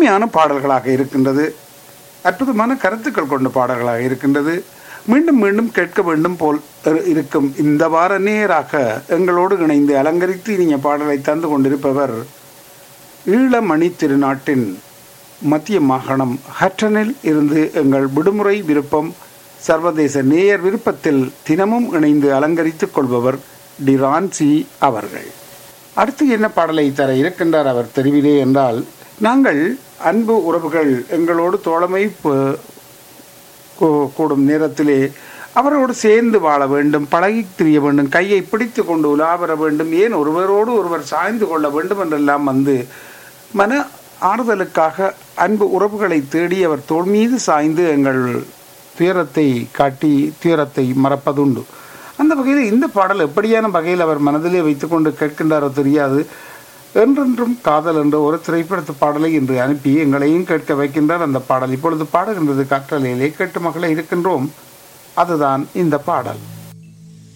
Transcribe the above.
இனிமையான பாடல்களாக இருக்கின்றது அற்புதமான கருத்துக்கள் கொண்ட பாடல்களாக இருக்கின்றது மீண்டும் மீண்டும் கேட்க வேண்டும் போல் இரு- இருக்கும் இந்த வார நேராக எங்களோடு இணைந்து அலங்கரித்து இனிய பாடலை தந்து கொண்டிருப்பவர் ஈழமணி திருநாட்டின் மத்திய மாகாணம் ஹட்டனில் இருந்து எங்கள் விடுமுறை விருப்பம் சர்வதேச நேயர் விருப்பத்தில் தினமும் இணைந்து அலங்கரித்துக் கொள்பவர் டிரான்சி அவர்கள் அடுத்து என்ன பாடலை தர இருக்கின்றார் அவர் தெரிவிலே என்றால் நாங்கள் அன்பு உறவுகள் எங்களோடு தோழமை ப- கூ- கூடும் நேரத்திலே அவரோடு சேர்ந்து வாழ வேண்டும் பழகி திரிய வேண்டும் கையை பிடித்து கொண்டு உலா வர வேண்டும் ஏன் ஒருவரோடு ஒருவர் சாய்ந்து கொள்ள வேண்டும் என்றெல்லாம் வந்து மன ஆறுதலுக்காக அன்பு உறவுகளை தேடி அவர் தோள் மீது சாய்ந்து எங்கள் துயரத்தை காட்டி துயரத்தை மறப்பதுண்டு அந்த வகையில் இந்த பாடல் எப்படியான வகையில் அவர் மனதிலே வைத்துக்கொண்டு கேட்கின்றாரோ தெரியாது என்றென்றும் காதல் என்ற ஒரு திரைப்படத்து பாடலை இன்று அனுப்பி எங்களையும் கேட்க வைக்கின்றார் அந்த பாடல் இப்பொழுது பாடுகின்றது காற்றலையிலே கேட்டு மகளை இருக்கின்றோம் அதுதான் இந்த பாடல்